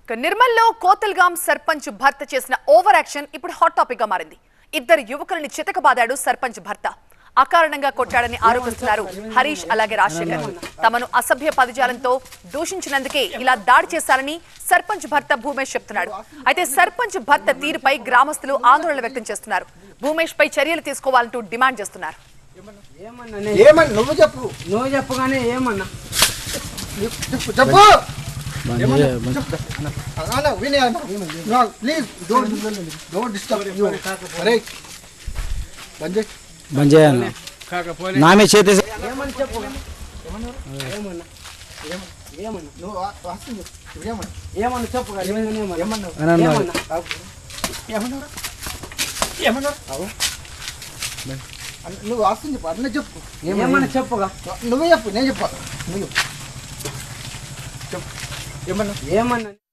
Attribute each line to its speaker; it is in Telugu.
Speaker 1: ఇక నిర్మల్లో కోతల్గాం సర్పంచ్ భర్త చేసిన ఓవర్ యాక్షన్ ఇప్పుడు హాట్ టాపిక్ గా మారింది ఇద్దరు యువకుల్ని చితకబాదాడు సర్పంచ్ భర్త అకారణంగా కొట్టాడని ఆరోపిస్తున్నారు హరీష్ అలాగే రాజశేఖర్ తమను అసభ్య పదజాలంతో దూషించినందుకే ఇలా దాడి చేశారని సర్పంచ్ భర్త భూమేష్ చెప్తున్నాడు అయితే సర్పంచ్ భర్త తీరుపై గ్రామస్తులు ఆందోళన వ్యక్తం చేస్తున్నారు భూమేష్ పై చర్యలు తీసుకోవాలంటూ డిమాండ్ చేస్తున్నారు
Speaker 2: ఏమన్నా నే-
Speaker 3: ఏమని నువ్వు చెప్పు
Speaker 2: నువ్వు చెప్పగానే ఏమన్నా
Speaker 3: చెప్పు చెప్పు అన్న వినే please don't don't disturb you అరే బంద్ చేయి
Speaker 4: బంద్ చేయాలి నా మీద చేతి
Speaker 2: ఏమని చెప్పు ఏమన్నా ఏమన్నా
Speaker 3: నువ్వు వా- వాస్తవం చెప్పు. ఇప్పుడు ఏమని
Speaker 2: ఏమన్నా చెప్పు కదా, ఏమన్నా ఏమన్నా
Speaker 3: ఏమన్నావు
Speaker 4: అన్నాను.
Speaker 2: ఏమన్నా
Speaker 3: ఏమన్నావు ఏమన్నావు అన్న, నువ్వు వాస్తవం చెప్పు అన్న చెప్పు
Speaker 2: ఏమన్నా చెప్పుగా
Speaker 3: నువ్వే చెప్పు నేను చెప్పా నువ్వు చెప్పు చెప్పు ఏమన్నావు
Speaker 2: ఏమన్నా